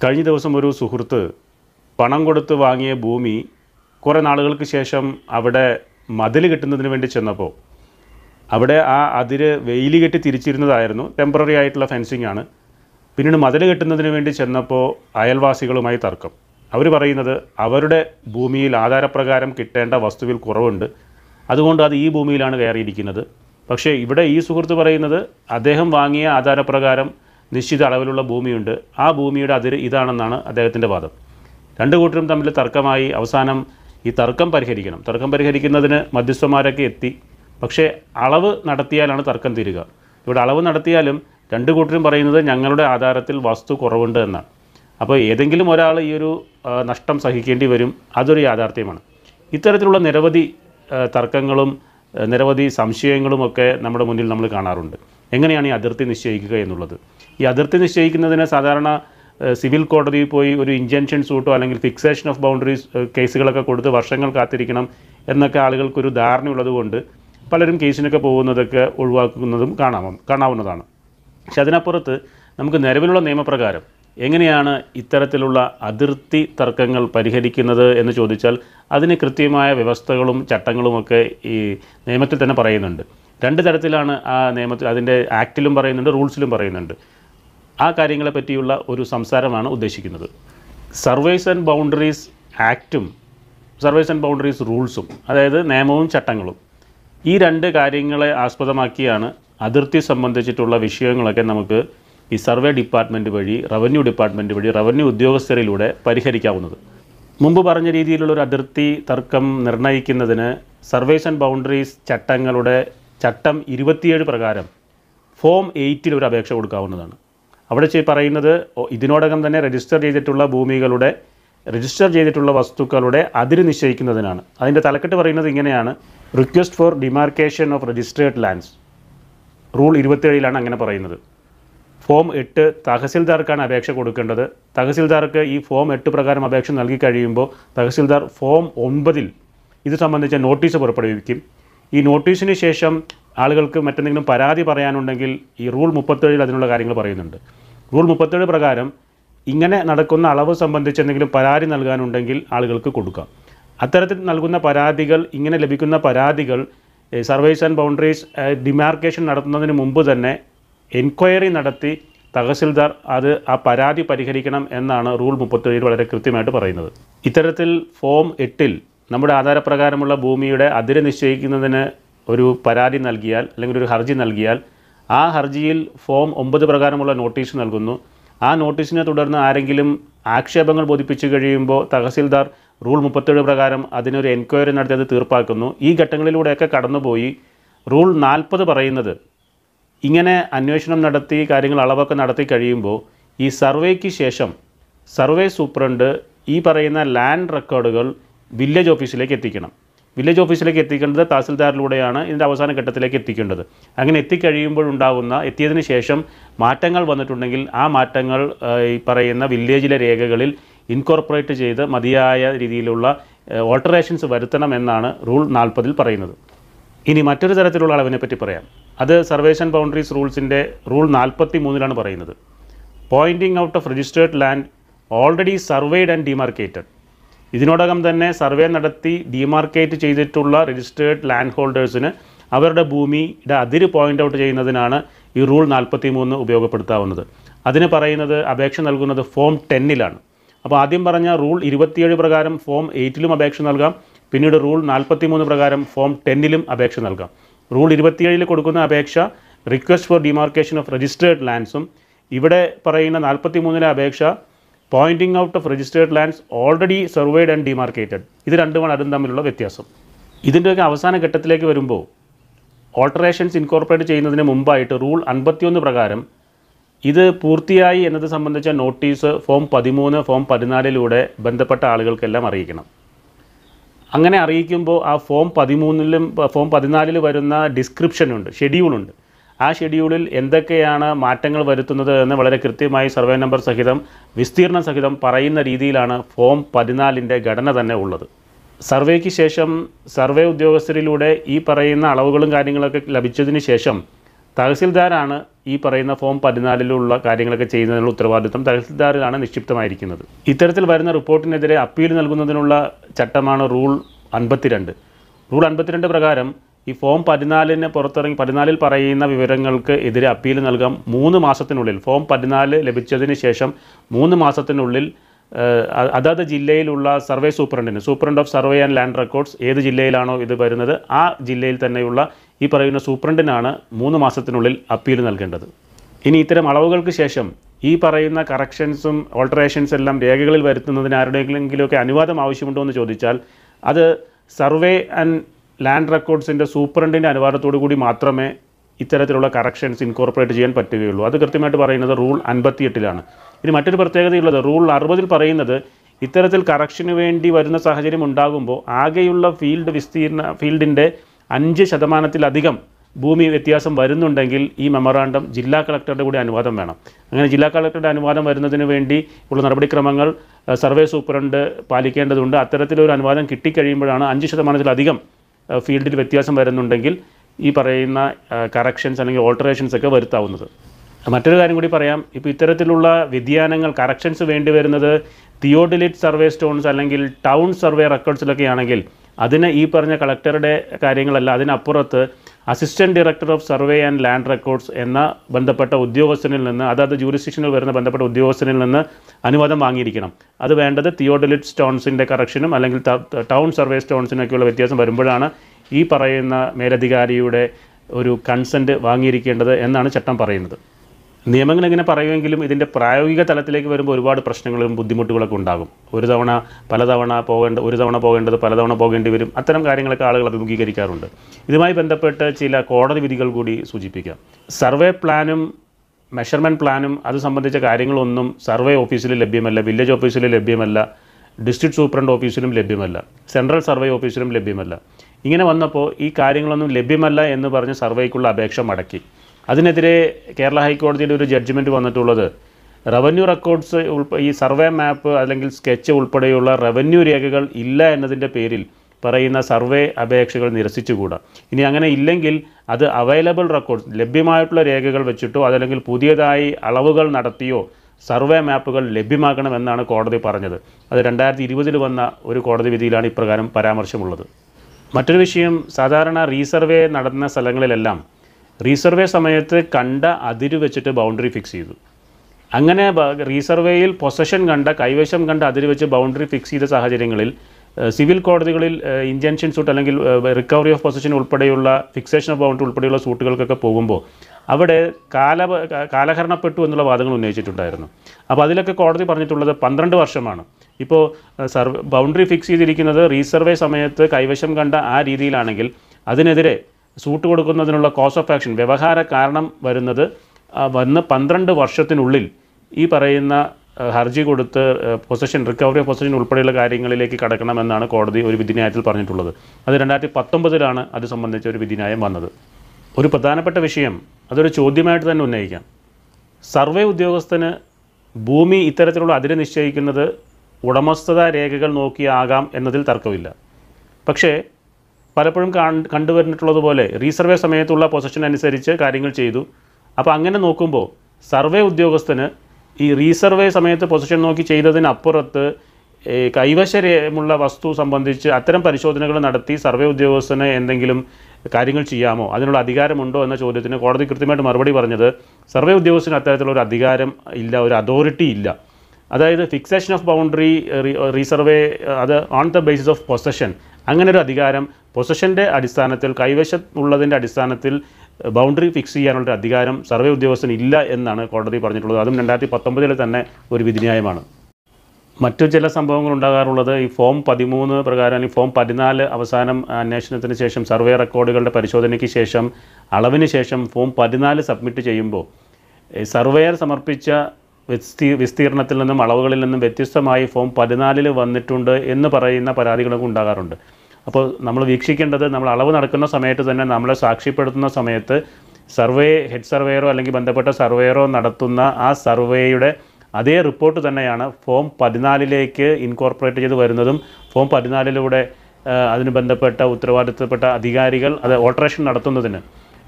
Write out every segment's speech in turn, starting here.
കഴിഞ്ഞ ദിവസം ഒരു സുഹൃത്ത് പണം കൊടുത്ത് വാങ്ങിയ ഭൂമി കുറേ നാളുകൾക്ക് ശേഷം അവിടെ മതിൽ കെട്ടുന്നതിന് വേണ്ടി ചെന്നപ്പോൾ അവിടെ ആ അതിര് വെയിൽ കെട്ടി തിരിച്ചിരുന്നതായിരുന്നു ടെമ്പററി ആയിട്ടുള്ള ഫെൻസിങ് ആണ് പിന്നീട് മതിൽ കെട്ടുന്നതിന് വേണ്ടി ചെന്നപ്പോൾ അയൽവാസികളുമായി തർക്കം അവർ പറയുന്നത് അവരുടെ ഭൂമിയിൽ ആധാരപ്രകാരം കിട്ടേണ്ട വസ്തുവിൽ കുറവുണ്ട് അതുകൊണ്ട് അത് ഈ ഭൂമിയിലാണ് കയറിയിരിക്കുന്നത് പക്ഷേ ഇവിടെ ഈ സുഹൃത്ത് പറയുന്നത് അദ്ദേഹം വാങ്ങിയ ആധാരപ്രകാരം നിശ്ചിത അളവിലുള്ള ഭൂമിയുണ്ട് ആ ഭൂമിയുടെ അതിര് ഇതാണെന്നാണ് അദ്ദേഹത്തിൻ്റെ വാദം രണ്ട് കൂട്ടരും തമ്മിൽ തർക്കമായി അവസാനം ഈ തർക്കം പരിഹരിക്കണം തർക്കം പരിഹരിക്കുന്നതിന് മധ്യസ്ഥന്മാരൊക്കെ എത്തി പക്ഷേ അളവ് നടത്തിയാലാണ് തർക്കം തീരുക ഇവിടെ അളവ് നടത്തിയാലും രണ്ട് കൂട്ടരും പറയുന്നത് ഞങ്ങളുടെ ആധാരത്തിൽ വസ്തു കുറവുണ്ട് എന്നാണ് അപ്പോൾ ഏതെങ്കിലും ഒരാൾ ഈ ഒരു ആ, നഷ്ടം സഹിക്കേണ്ടി വരും അതൊരു യാഥാർത്ഥ്യമാണ് ഇത്തരത്തിലുള്ള നിരവധി ആ, തർക്കങ്ങളും ആ, നിരവധി സംശയങ്ങളുമൊക്കെ നമ്മുടെ മുന്നിൽ നമ്മൾ കാണാറുണ്ട് എങ്ങനെയാണ് ഈ അതിർത്തി നിശ്ചയിക്കുക എന്നുള്ളത് ഈ അതിർത്തി നിശ്ചയിക്കുന്നതിന് സാധാരണ ഏഹ് സിവിൽ കോടതിയിൽ പോയി ഒരു ഇൻജൻഷൻ സൂട്ടോ അല്ലെങ്കിൽ ഫിക്സേഷൻ ഓഫ് ബൗണ്ടറീസ് ഏഹ് കേസുകളൊക്കെ കൊടുത്ത് വർഷങ്ങൾ കാത്തിരിക്കണം എന്നൊക്കെ ആളുകൾക്കൊരു ധാരണയുള്ളതുകൊണ്ട് പലരും കേസിനൊക്കെ പോകുന്നതൊക്കെ ഒഴിവാക്കുന്നതും കാണാം കാണാവുന്നതാണ് പക്ഷെ അതിനപ്പുറത്ത് നമുക്ക് നിലവിലുള്ള നിയമപ്രകാരം എങ്ങനെയാണ് ഇത്തരത്തിലുള്ള അതിർത്തി തർക്കങ്ങൾ പരിഹരിക്കുന്നത് എന്ന് ചോദിച്ചാൽ അതിന് കൃത്യമായ വ്യവസ്ഥകളും ചട്ടങ്ങളുമൊക്കെ ഈ നിയമത്തിൽ തന്നെ പറയുന്നുണ്ട് രണ്ട് തരത്തിലാണ് ആ നിയമത്തിൽ അതിൻ്റെ ആക്റ്റിലും പറയുന്നുണ്ട് റൂൾസിലും പറയുന്നുണ്ട് ആ കാര്യങ്ങളെ പറ്റിയുള്ള ഒരു സംസാരമാണ് ഉദ്ദേശിക്കുന്നത് സർവേസ് ആൻഡ് ബൗണ്ടറീസ് ആക്റ്റും സർവേസ് ആൻഡ് ബൗണ്ടറീസ് റൂൾസും അതായത് നിയമവും ചട്ടങ്ങളും ഈ രണ്ട് കാര്യങ്ങളെ ആസ്പദമാക്കിയാണ് അതിർത്തി സംബന്ധിച്ചിട്ടുള്ള വിഷയങ്ങളൊക്കെ നമുക്ക് ഈ സർവേ ഡിപ്പാർട്ട്മെൻറ്റ് വഴി റവന്യൂ ഡിപ്പാർട്ട്മെൻറ്റ് വഴി റവന്യൂ ഉദ്യോഗസ്ഥരിലൂടെ പരിഹരിക്കാവുന്നത് മുമ്പ് പറഞ്ഞ രീതിയിലുള്ള ഒരു അതിർത്തി തർക്കം നിർണ്ണയിക്കുന്നതിന് സർവേസ് ആൻഡ് ബൗണ്ടറീസ് ചട്ടങ്ങളുടെ ചട്ടം ഇരുപത്തിയേഴ് പ്രകാരം ഫോം എയ്റ്റിൽ ഒരു അപേക്ഷ കൊടുക്കാവുന്നതാണ് അവിടെ ചെയ് പറയുന്നത് ഒ- ഇതിനോടകം തന്നെ രജിസ്റ്റർ ചെയ്തിട്ടുള്ള ഭൂമികളുടെ രജിസ്റ്റർ ചെയ്തിട്ടുള്ള വസ്തുക്കളുടെ അതിര് നിശ്ചയിക്കുന്നതിനാണ് അതിൻ്റെ തലക്കെട്ട് പറയുന്നത് ഇങ്ങനെയാണ് request for demarcation of registered lands rule ഇരുപത്തേഴിലാണ് അങ്ങനെ പറയുന്നത് ഫോം എട്ട് തഹസിൽദാർക്കാണ് അപേക്ഷ കൊടുക്കേണ്ടത് തഹസിൽദാർക്ക് ഈ ഫോം എട്ട് പ്രകാരം അപേക്ഷ നൽകി കഴിയുമ്പോൾ തഹസിൽദാർ ഫോം ഒൻപതിൽ ഇത് സംബന്ധിച്ച നോട്ടീസ് പുറപ്പെടുവിക്കും ഈ നോട്ടീസിന് ശേഷം ആളുകൾക്ക് മറ്റെന്തെങ്കിലും പരാതി പറയാനുണ്ടെങ്കിൽ ഈ റൂൾ മുപ്പത്തേഴിൽ അതിനുള്ള കാര്യങ്ങൾ പറയുന്നുണ്ട് റൂൾ മുപ്പത്തേഴ് പ്രകാരം ഇങ്ങനെ നടക്കുന്ന അളവ് സംബന്ധിച്ച് എന്തെങ്കിലും പരാതി നൽകാനുണ്ടെങ്കിൽ ആളുകൾക്ക് കൊടുക്കാം അത്തരത്തിൽ നൽകുന്ന പരാതികൾ ഇങ്ങനെ ലഭിക്കുന്ന പരാതികൾ സർവേസ് ആൻഡ് ബൗണ്ടറീസ് ഡിമാർക്കേഷൻ നടത്തുന്നതിന് മുമ്പ് തന്നെ എൻക്വയറി നടത്തി തഹസിൽദാർ അത് ആ പരാതി പരിഹരിക്കണം എന്നാണ് റൂൾ മുപ്പത്തേഴിൽ വളരെ കൃത്യമായിട്ട് പറയുന്നത് ഇത്തരത്തിൽ ഫോം എട്ടിൽ നമ്മുടെ ആധാരപ്രകാരമുള്ള ഭൂമിയുടെ അതിര് നിശ്ചയിക്കുന്നതിന് ഒരു പരാതി നൽകിയാൽ അല്ലെങ്കിൽ ഒരു ഹർജി നൽകിയാൽ ആ ഹർജിയിൽ ഫോം ഒമ്പത് പ്രകാരമുള്ള നോട്ടീസ് നൽകുന്നു ആ നോട്ടീസിനെ തുടർന്ന് ആരെങ്കിലും ആക്ഷേപങ്ങൾ ബോധിപ്പിച്ചു കഴിയുമ്പോൾ തഹസിൽദാർ റൂൾ മുപ്പത്തേഴ് പ്രകാരം അതിനൊരു എൻക്വയറി നടത്തി അത് തീർപ്പാക്കുന്നു ഈ ഘട്ടങ്ങളിലൂടെയൊക്കെ കടന്നുപോയി റൂൾ നാൽപ്പത് പറയുന്നത് ഇങ്ങനെ അന്വേഷണം നടത്തി കാര്യങ്ങൾ അളവൊക്കെ നടത്തി കഴിയുമ്പോൾ ഈ സർവേക്ക് ശേഷം സർവേ സൂപ്രണ്ട് ഈ പറയുന്ന ലാൻഡ് റെക്കോർഡുകൾ വില്ലേജ് ഓഫീസിലേക്ക് എത്തിക്കണം വില്ലേജ് ഓഫീസിലേക്ക് എത്തിക്കേണ്ടത് തഹസിൽദാറിലൂടെയാണ് ഇതിൻ്റെ അവസാന ഘട്ടത്തിലേക്ക് എത്തിക്കേണ്ടത് അങ്ങനെ എത്തിക്കഴിയുമ്പോഴുണ്ടാകുന്ന എത്തിയതിന് ശേഷം മാറ്റങ്ങൾ വന്നിട്ടുണ്ടെങ്കിൽ ആ മാറ്റങ്ങൾ ആ, ഈ പറയുന്ന വില്ലേജിലെ രേഖകളിൽ ഇൻകോർപ്പറേറ്റ് ചെയ്ത് മതിയായ രീതിയിലുള്ള ഓൾട്ടറേഷൻസ് വരുത്തണമെന്നാണ് റൂൾ നാൽപ്പതിൽ പറയുന്നത് ഇനി മറ്റൊരു തരത്തിലുള്ള അളവിനെ പറ്റി പറയാം അത് സർവേസ് ആൻഡ് ബൗണ്ടറീസ് റൂൾസിൻ്റെ റൂൾ നാൽപ്പത്തി മൂന്നിലാണ് പറയുന്നത് pointing out of registered land already surveyed and demarcated ഇതിനോടകം തന്നെ സർവേ നടത്തി ഡിമാർക്കേറ്റ് ചെയ്തിട്ടുള്ള രജിസ്റ്റേർഡ് ലാൻഡ് ഹോൾഡേഴ്സിന് അവരുടെ ഭൂമിയുടെ അതിര് പോയിൻ്റ് ഔട്ട് ചെയ്യുന്നതിനാണ് ഈ റൂൾ നാൽപ്പത്തി മൂന്ന് ഉപയോഗപ്പെടുത്താവുന്നത് അതിന് പറയുന്നത് അപേക്ഷ നൽകുന്നത് ഫോം ടെന്നിലാണ് അപ്പോൾ ആദ്യം പറഞ്ഞ റൂൾ ഇരുപത്തിയേഴ് പ്രകാരം ഫോം എയ്റ്റിലും അപേക്ഷ നൽകാം പിന്നീട് റൂൾ നാൽപ്പത്തി മൂന്ന് പ്രകാരം ഫോം ടെന്നിലും അപേക്ഷ നൽകാം റൂൾ ഇരുപത്തിയേഴിൽ കൊടുക്കുന്ന അപേക്ഷ request for demarcation of registered ലാൻഡ്സും ഇവിടെ പറയുന്ന നാൽപ്പത്തി മൂന്നിലെ അപേക്ഷ pointing out of registered lands already surveyed and demarcated ഇത് രണ്ടുമാണ് അതും തമ്മിലുള്ള വ്യത്യാസം ഇതിൻ്റെയൊക്കെ അവസാന ഘട്ടത്തിലേക്ക് വരുമ്പോൾ ഓൾട്ടറേഷൻസ് ഇൻകോർപ്പറേറ്റ് ചെയ്യുന്നതിന് മുമ്പായിട്ട് റൂൾ അൻപത്തിയൊന്ന് പ്രകാരം ഇത് പൂർത്തിയായി എന്നത് സംബന്ധിച്ച നോട്ടീസ് ഫോം പതിമൂന്ന് ഫോം പതിനാലിലൂടെ ബന്ധപ്പെട്ട ആളുകൾക്കെല്ലാം അറിയിക്കണം അങ്ങനെ അറിയിക്കുമ്പോൾ ആ ഫോം പതിമൂന്നിലും ഫോം പതിനാലിൽ വരുന്ന ഡിസ്ക്രിപ്ഷനുണ്ട് ഷെഡ്യൂളുണ്ട് ആ ഷെഡ്യൂളിൽ എന്തൊക്കെയാണ് മാറ്റങ്ങൾ വരുത്തുന്നത് എന്ന് വളരെ കൃത്യമായി സർവേ നമ്പർ സഹിതം വിസ്തീർണ സഹിതം പറയുന്ന രീതിയിലാണ് ഫോം പതിനാലിൻ്റെ ഘടന തന്നെ ഉള്ളത് സർവേക്ക് ശേഷം സർവേ ഉദ്യോഗസ്ഥരിലൂടെ ഈ പറയുന്ന അളവുകളും കാര്യങ്ങളൊക്കെ ലഭിച്ചതിന് ശേഷം തഹസിൽദാരാണ് ഈ പറയുന്ന ഫോം പതിനാലിലുള്ള കാര്യങ്ങളൊക്കെ ചെയ്യുന്നതിനുള്ള ഉത്തരവാദിത്വം തഹസിൽദാറിലാണ് നിക്ഷിപ്തമായിരിക്കുന്നത് ഇത്തരത്തിൽ വരുന്ന റിപ്പോർട്ടിനെതിരെ അപ്പീൽ നൽകുന്നതിനുള്ള ചട്ടമാണ് റൂൾ അൻപത്തിരണ്ട് റൂൾ അൻപത്തിരണ്ട് പ്രകാരം ഈ ഫോം പതിനാലിന് പുറത്തിറങ്ങി പതിനാലിൽ പറയുന്ന വിവരങ്ങൾക്ക് എതിരെ അപ്പീൽ നൽകാം മൂന്ന് മാസത്തിനുള്ളിൽ ഫോം പതിനാല് ലഭിച്ചതിന് ശേഷം മൂന്ന് മാസത്തിനുള്ളിൽ ഏഹ്, അ- അതാത് ജില്ലയിലുള്ള സർവേ സൂപ്രണ്ടിന് superintendent of survey and land records ഏത് ജില്ലയിലാണോ ഇത് വരുന്നത് ആ ജില്ലയിൽ തന്നെയുള്ള ഈ പറയുന്ന സൂപ്രണ്ടിനാണ് മൂന്ന് മാസത്തിനുള്ളിൽ അപ്പീൽ നൽകേണ്ടത് ഇനി ഇത്തരം അളവുകൾക്ക് ശേഷം ഈ പറയുന്ന കറക്ഷൻസും ഓൾട്ടറേഷൻസ് എല്ലാം രേഖകളിൽ വരുത്തുന്നതിന് ആരുടെയെങ്കിലുമൊക്കെ അനുവാദം ആവശ്യമുണ്ടോ എന്ന് ചോദിച്ചാൽ അത് സർവേ ആൻഡ് ലാൻഡ് റെക്കോർഡ്സിൻ്റെ സൂപ്രണ്ടിൻ്റെ അനുവാദത്തോടു കൂടി മാത്രമേ ഇത്തരത്തിലുള്ള കറക്ഷൻസ് ഇൻകോർപ്പറേറ്റ് ചെയ്യാൻ പറ്റുകയുള്ളൂ അത് കൃത്യമായിട്ട് പറയുന്നത് റൂൾ അൻപത്തിയെട്ടിലാണ് ഇനി മറ്റൊരു പ്രത്യേകതയുള്ളത് റൂൾ അറുപതിൽ പറയുന്നത് ഇത്തരത്തിൽ കറക്ഷന് വേണ്ടി വരുന്ന സാഹചര്യം ഉണ്ടാകുമ്പോൾ ആകെയുള്ള ഫീൽഡ് വിസ്തീർണ ഫീൽഡിൻ്റെ അഞ്ച് ശതമാനത്തിലധികം ഭൂമി വ്യത്യാസം വരുന്നുണ്ടെങ്കിൽ ഈ മെമ്മറാണ്ടം ജില്ലാ കളക്ടറുടെ കൂടി അനുവാദം വേണം അങ്ങനെ ജില്ലാ കളക്ടറുടെ അനുവാദം വരുന്നതിന് വേണ്ടി ഉള്ള നടപടിക്രമങ്ങൾ അഹ്, സർവേ സൂപ്രണ്ട് പാലിക്കേണ്ടതുണ്ട് അത്തരത്തിലൊരു അനുവാദം കിട്ടിക്കഴിയുമ്പോഴാണ് അഞ്ച് ശതമാനത്തിലധികം അഹ്, ഫീൽഡിൽ വ്യത്യാസം വരുന്നുണ്ടെങ്കിൽ ഈ പറയുന്ന കറക്ഷൻസ് അല്ലെങ്കിൽ ഓൾട്ടറേഷൻസ് ഒക്കെ വരുത്താവുന്നത് മറ്റൊരു കാര്യം കൂടി പറയാം ഇപ്പോൾ ഇത്തരത്തിലുള്ള വ്യതിയാനങ്ങൾ കറക്ഷൻസ് വേണ്ടി വരുന്നത് തിയോഡിലിറ്റ് സർവേ സ്റ്റോൺസ് അല്ലെങ്കിൽ ടൗൺ സർവേ റെക്കോർഡ്സിലൊക്കെ ആണെങ്കിൽ അതിന് ഈ പറഞ്ഞ കളക്ടറുടെ കാര്യങ്ങളല്ല അതിനപ്പുറത്ത് assistant director of survey and land records എന്ന ബന്ധപ്പെട്ട ഉദ്യോഗസ്ഥനിൽ നിന്ന് അതായത് ജൂറിസ്ഡിക്ഷനിൽ വരുന്ന ബന്ധപ്പെട്ട ഉദ്യോഗസ്ഥനിൽ നിന്ന് അനുവാദം വാങ്ങിയിരിക്കണം അത് വേണ്ടത് തിയോഡിലിറ്റ് സ്റ്റോൺസിൻ്റെ കറക്ഷനും അല്ലെങ്കിൽ ത- ടൗൺ സർവേ സ്റ്റോൺസിനൊക്കെയുള്ള വ്യത്യാസം വരുമ്പോഴാണ് ഈ പറയുന്ന മേലധികാരിയുടെ ഒരു കൺസെൻറ്റ് വാങ്ങിയിരിക്കേണ്ടത് എന്നാണ് ചട്ടം പറയുന്നത് നിയമങ്ങൾ ഇങ്ങനെ പറയുമെങ്കിലും ഇതിൻ്റെ പ്രായോഗിക തലത്തിലേക്ക് വരുമ്പോൾ ഒരുപാട് പ്രശ്നങ്ങളും ബുദ്ധിമുട്ടുകളൊക്കെ ഉണ്ടാകും ഒരു തവണ പലതവണ പോകേണ്ട ഒരു തവണ പോകേണ്ടത് പലതവണ പോകേണ്ടി വരും അത്തരം കാര്യങ്ങളൊക്കെ ആളുകൾ അഭിമുഖീകരിക്കാറുണ്ട് ഇതുമായി ബന്ധപ്പെട്ട് ചില കോടതി വിധികൾ കൂടി സൂചിപ്പിക്കാം സർവേ പ്ലാനും മെഷർമെൻറ്റ് പ്ലാനും അത് സംബന്ധിച്ച കാര്യങ്ങളൊന്നും സർവേ ഓഫീസിൽ ലഭ്യമല്ല വില്ലേജ് ഓഫീസിൽ ലഭ്യമല്ല ഡിസ്ട്രിക്ട് സൂപ്രണ്ട് ഓഫീസിലും ലഭ്യമല്ല സെൻട്രൽ സർവേ ഓഫീസിലും ലഭ്യമല്ല ഇങ്ങനെ വന്നപ്പോൾ ഈ കാര്യങ്ങളൊന്നും ലഭ്യമല്ല എന്ന് പറഞ്ഞ് സർവേക്കുള്ള അപേക്ഷ മടക്കി അതിനെതിരെ കേരള ഹൈക്കോടതിയുടെ ഒരു ജഡ്ജ്മെൻറ്റ് വന്നിട്ടുള്ളത് റവന്യൂ റെക്കോർഡ്സ് ഉൾപ്പെ ഈ സർവേ മാപ്പ് അല്ലെങ്കിൽ സ്കെച്ച് ഉൾപ്പെടെയുള്ള റവന്യൂ രേഖകൾ ഇല്ല എന്നതിൻ്റെ പേരിൽ പറയുന്ന സർവേ അപേക്ഷകൾ നിരസിച്ചുകൂടാ ഇനി അങ്ങനെ ഇല്ലെങ്കിൽ അത് അവൈലബിൾ റെക്കോർഡ്സ് ലഭ്യമായിട്ടുള്ള രേഖകൾ വെച്ചിട്ടോ അതല്ലെങ്കിൽ പുതിയതായി അളവുകൾ നടത്തിയോ സർവേ മാപ്പുകൾ ലഭ്യമാക്കണമെന്നാണ് കോടതി പറഞ്ഞത് അത് രണ്ടായിരത്തി ഇരുപതിൽ വന്ന ഒരു കോടതി വിധിയിലാണ് ഇപ്രകാരം പരാമർശമുള്ളത് മറ്റൊരു വിഷയം സാധാരണ റീസർവേ നടന്ന സ്ഥലങ്ങളിലെല്ലാം റീസർവേ സമയത്ത് കണ്ട അതിര് വെച്ചിട്ട് ബൗണ്ടറി ഫിക്സ് ചെയ്തു അങ്ങനെ ബ- റീസർവേയിൽ പൊസഷൻ കണ്ട കൈവശം കണ്ട അതിര് വെച്ച് ബൗണ്ടറി ഫിക്സ് ചെയ്ത സാഹചര്യങ്ങളിൽ ഏഹ്, സിവിൽ കോടതികളിൽ ഏഹ്, ഇൻജൻഷൻ സൂട്ട് അല്ലെങ്കിൽ ഏഹ്, റിക്കവറി ഓഫ് പൊസഷൻ ഉൾപ്പെടെയുള്ള ഫിക്സേഷൻ ഓഫ് ബൗണ്ടറി ഉൾപ്പെടെയുള്ള സൂട്ടുകൾക്കൊക്കെ പോകുമ്പോൾ അവിടെ കാല കാ- കാലഹരണപ്പെട്ടു എന്നുള്ള വാദങ്ങൾ ഉന്നയിച്ചിട്ടുണ്ടായിരുന്നു അപ്പോൾ അതിലൊക്കെ കോടതി പറഞ്ഞിട്ടുള്ളത് പന്ത്രണ്ട് വർഷമാണ് ഇപ്പോൾ സർവേ ബൗണ്ടറി ഫിക്സ് ചെയ്തിരിക്കുന്നത് റീസർവേ സമയത്ത് കൈവശം കണ്ട ആ രീതിയിലാണെങ്കിൽ അതിനെതിരെ സൂട്ട് കൊടുക്കുന്നതിനുള്ള കോസ് ഓഫ് ആക്ഷൻ വ്യവഹാര കാരണം വരുന്നത് ആ, വന്ന് പന്ത്രണ്ട് വർഷത്തിനുള്ളിൽ ഈ പറയുന്ന ആ, ഹർജി കൊടുത്ത് പൊസഷൻ റിക്കവറി ഓഫ് പൊസഷൻ ഉൾപ്പെടെയുള്ള കാര്യങ്ങളിലേക്ക് കടക്കണമെന്നാണ് കോടതി ഒരു വിധിന്യായത്തിൽ പറഞ്ഞിട്ടുള്ളത് അത് രണ്ടായിരത്തി പത്തൊമ്പതിലാണ് അത് സംബന്ധിച്ച ഒരു വിധിന്യായം വന്നത് ഒരു പ്രധാനപ്പെട്ട വിഷയം അതൊരു ചോദ്യമായിട്ട് തന്നെ ഉന്നയിക്കാം സർവേ ഉദ്യോഗസ്ഥന് ഭൂമി ഇത്തരത്തിലുള്ള അതിര് നിശ്ചയിക്കുന്നത് ഉടമസ്ഥത രേഖകൾ നോക്കിയാകാം എന്നതിൽ തർക്കമില്ല പക്ഷേ പലപ്പോഴും കാണ് കണ്ടുവരുന്നിട്ടുള്ളതുപോലെ റീസർവേ സമയത്തുള്ള പൊസിഷൻ അനുസരിച്ച് കാര്യങ്ങൾ ചെയ്തു അപ്പോൾ അങ്ങനെ നോക്കുമ്പോൾ സർവേ ഉദ്യോഗസ്ഥന് ഈ റീസർവേ സമയത്ത് പൊസിഷൻ നോക്കി ചെയ്തതിനപ്പുറത്ത് ഏ, കൈവശമുള്ള വസ്തു സംബന്ധിച്ച് അത്തരം പരിശോധനകൾ നടത്തി സർവേ ഉദ്യോഗസ്ഥന് എന്തെങ്കിലും കാര്യങ്ങൾ ചെയ്യാമോ അതിനുള്ള അധികാരമുണ്ടോ എന്ന ചോദ്യത്തിന് കോടതി കൃത്യമായിട്ട് മറുപടി പറഞ്ഞത് സർവേ ഉദ്യോഗസ്ഥന് അത്തരത്തിലുള്ള ഒരു അധികാരം ഇല്ല ഒരു അതോറിറ്റി ഇല്ല അതായത് ഫിക്സേഷൻ ഓഫ് ബൗണ്ടറി റീസർവേ അത് on the basis of possession അങ്ങനെ ഒരു അധികാരം പൊസഷൻ്റെ അടിസ്ഥാനത്തിൽ കൈവശം ഉള്ളതിൻ്റെ അടിസ്ഥാനത്തിൽ ബൗണ്ടറി ഫിക്സ് ചെയ്യാനുള്ള അധികാരം സർവേ ഉദ്യോഗസ്ഥന് ഇല്ല എന്നാണ് കോടതി പറഞ്ഞിട്ടുള്ളത് അതും രണ്ടായിരത്തി പത്തൊമ്പതിൽ തന്നെ ഒരു വിധിന്യായമാണ് മറ്റു ചില സംഭവങ്ങൾ ഉണ്ടാകാറുള്ളത് ഈ ഫോം പതിമൂന്ന് പ്രകാരം അല്ലെങ്കിൽ ഫോം പതിനാല് അവസാനം അന്വേഷണത്തിന് ശേഷം സർവേ റെക്കോർഡുകളുടെ പരിശോധനയ്ക്ക് ശേഷം അളവിന് ശേഷം ഫോം പതിനാല് സബ്മിറ്റ് ചെയ്യുമ്പോൾ ഈ സർവേയർ സമർപ്പിച്ച വിസ്തീ വിസ്തീർണത്തിൽ നിന്നും അളവുകളിൽ നിന്നും വ്യത്യസ്തമായി ഫോം പതിനാലിൽ വന്നിട്ടുണ്ട് എന്ന് പറയുന്ന പരാതികളൊക്കെ ഉണ്ടാകാറുണ്ട് അപ്പോൾ നമ്മൾ വീക്ഷിക്കേണ്ടത് നമ്മൾ അളവ് നടക്കുന്ന സമയത്ത് തന്നെ നമ്മളെ സാക്ഷ്യപ്പെടുത്തുന്ന സമയത്ത് സർവേ ഹെഡ് സർവേയറോ അല്ലെങ്കിൽ ബന്ധപ്പെട്ട സർവേയറോ നടത്തുന്ന ആ സർവേയുടെ അതേ റിപ്പോർട്ട് തന്നെയാണ് ഫോം പതിനാലിലേക്ക് ഇൻകോർപ്പറേറ്റ് ചെയ്ത് വരുന്നതും ഫോം പതിനാലിലൂടെ ആ, അതിന് ബന്ധപ്പെട്ട ഉത്തരവാദിത്തപ്പെട്ട അധികാരികൾ അത് ഓൾട്ടറേഷൻ നടത്തുന്നതിന്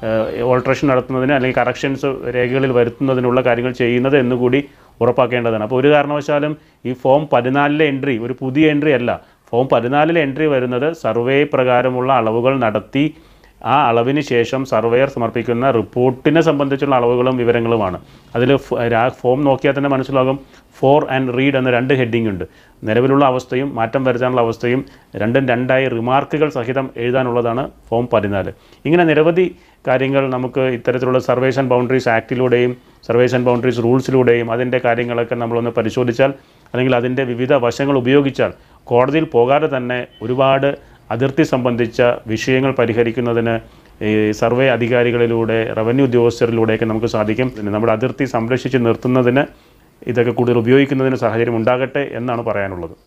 ഓൾട്രേഷൻ നടത്തുന്നതിന് അല്ലെങ്കിൽ കറക്ഷൻസ് രേഖകളിൽ വരുത്തുന്നതിനുള്ള കാര്യങ്ങൾ ചെയ്യുന്നത് എന്നുകൂടി ഉറപ്പാക്കേണ്ടതാണ് അപ്പോൾ ഒരു കാരണവശാലും ഈ ഫോം പതിനാലിലെ എൻട്രി ഒരു പുതിയ എൻട്രി അല്ല ഫോം പതിനാലിലെ എൻട്രി വരുന്നത് സർവേ പ്രകാരമുള്ള അളവുകൾ നടത്തി ആ അളവിന് ശേഷം സർവേയർ സമർപ്പിക്കുന്ന റിപ്പോർട്ടിനെ സംബന്ധിച്ചുള്ള അളവുകളും വിവരങ്ങളുമാണ് അതിൽ ഫോം നോക്കിയാൽ തന്നെ മനസ്സിലാകും ഫോർ ആൻഡ് റീഡ് എന്ന രണ്ട് ഹെഡിങ് ഉണ്ട് നിലവിലുള്ള അവസ്ഥയും മാറ്റം വരുത്താനുള്ള അവസ്ഥയും രണ്ടും രണ്ടായി റിമാർക്കുകൾ സഹിതം എഴുതാനുള്ളതാണ് ഫോം പതിനാല് ഇങ്ങനെ നിരവധി കാര്യങ്ങൾ നമുക്ക് ഇത്തരത്തിലുള്ള സർവേഷൻ ബൗണ്ടറീസ് ആക്ടിലൂടെയും സർവേഷൻ ബൗണ്ടറീസ് റൂൾസിലൂടെയും അതിൻ്റെ കാര്യങ്ങളൊക്കെ നമ്മളൊന്ന് പരിശോധിച്ചാൽ അല്ലെങ്കിൽ അതിൻ്റെ വിവിധ വശങ്ങൾ ഉപയോഗിച്ചാൽ കോടതിയിൽ പോകാതെ തന്നെ ഒരുപാട് അതിർത്തി സംബന്ധിച്ച വിഷയങ്ങൾ പരിഹരിക്കുന്നതിന് ഈ സർവേ അധികാരികളിലൂടെ റവന്യൂ ഉദ്യോഗസ്ഥരിലൂടെയൊക്കെ നമുക്ക് സാധിക്കും പിന്നെ നമ്മുടെ അതിർത്തി സംരക്ഷിച്ച് നിർത്തുന്നതിന് ഇതൊക്കെ കൂടുതൽ ഉപയോഗിക്കുന്നതിന് സാഹചര്യം ഉണ്ടാകട്ടെ എന്നാണ് പറയാനുള്ളത്